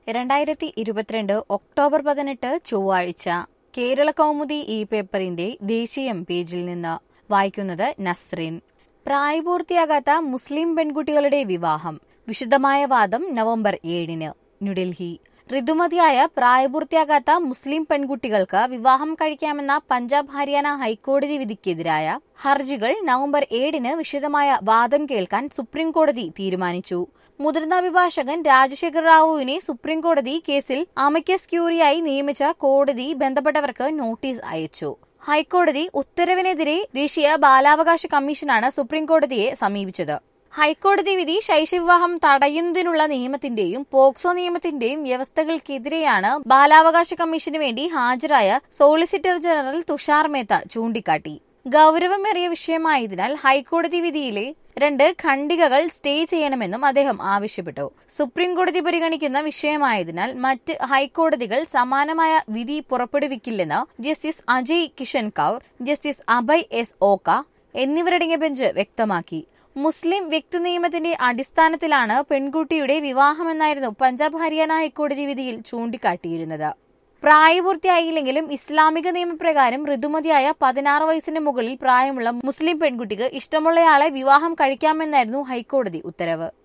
രണ്ടായിരത്തി ഇരുപത്തിരണ്ട് ഒക്ടോബർ പതിനെട്ട് ചൊവ്വാഴ്ച കേരള കൗമുദി ഈ പേപ്പറിന്റെ ദേശീയം പേജിൽ നിന്ന് വായിക്കുന്നത് നസ്രീൻ പ്രായപൂർത്തിയാകാത്ത മുസ്ലിം പെൺകുട്ടികളുടെ വിവാഹം വിശദമായ വാദം നവംബർ ഏഴിന് ന്യൂഡൽഹി ഋതുമതിയായ പ്രായപൂർത്തിയാകാത്ത മുസ്ലിം പെൺകുട്ടികൾക്ക് വിവാഹം കഴിക്കാമെന്ന പഞ്ചാബ് ഹരിയാന ഹൈക്കോടതി വിധിക്കെതിരായ ഹർജികൾ നവംബർ ഏഴിന് വിശദമായ വാദം കേൾക്കാൻ സുപ്രീം കോടതി തീരുമാനിച്ചു മുതിർന്ന അഭിഭാഷകൻ രാജശേഖർ റാവുവിനെ സുപ്രീം കോടതി കേസിൽ അമിക്കസ് ക്യൂറിയായി നിയമിച്ച കോടതി ബന്ധപ്പെട്ടവർക്ക് നോട്ടീസ് അയച്ചു ഹൈക്കോടതി ഉത്തരവിനെതിരെ ദേശീയ ബാലാവകാശ കമ്മീഷനാണ് സുപ്രീം കോടതിയെ സമീപിച്ചത് ഹൈക്കോടതി വിധി ശൈശവിവാഹം തടയുന്നതിനുള്ള നിയമത്തിന്റെയും പോക്സോ നിയമത്തിന്റെയും വ്യവസ്ഥകൾക്കെതിരെയാണ് ബാലാവകാശ കമ്മീഷന് വേണ്ടി ഹാജരായ സോളിസിറ്റർ ജനറൽ തുഷാർ മേത്ത ചൂണ്ടിക്കാട്ടി ഗൌരവമേറിയ വിഷയമായതിനാൽ ഹൈക്കോടതി വിധിയിലെ രണ്ട് ഖണ്ഡികകൾ സ്റ്റേ ചെയ്യണമെന്നും അദ്ദേഹം ആവശ്യപ്പെട്ടു സുപ്രീം കോടതി പരിഗണിക്കുന്ന വിഷയമായതിനാൽ മറ്റ് ഹൈക്കോടതികൾ സമാനമായ വിധി പുറപ്പെടുവിക്കില്ലെന്ന് justice Ajay Kishan Kaur justice Abhay S Oka എന്നിവരടങ്ങിയ ബെഞ്ച് വ്യക്തമാക്കി മുസ്ലിം വ്യക്തി നിയമത്തിന്റെ അടിസ്ഥാനത്തിലാണ് പെൺകുട്ടിയുടെ വിവാഹമെന്നായിരുന്നു പഞ്ചാബ് ഹരിയാന ഹൈക്കോടതി വിധിയിൽ ചൂണ്ടിക്കാട്ടിയിരുന്നത് പ്രായപൂർത്തിയായില്ലെങ്കിലും ഇസ്ലാമിക നിയമപ്രകാരം ഋതുമതിയായ പതിനാറ് വയസ്സിന് മുകളിൽ പ്രായമുള്ള മുസ്ലിം പെൺകുട്ടിക്ക് ഇഷ്ടമുള്ളയാളെ വിവാഹം കഴിക്കാമെന്നായിരുന്നു ഹൈക്കോടതി ഉത്തരവ്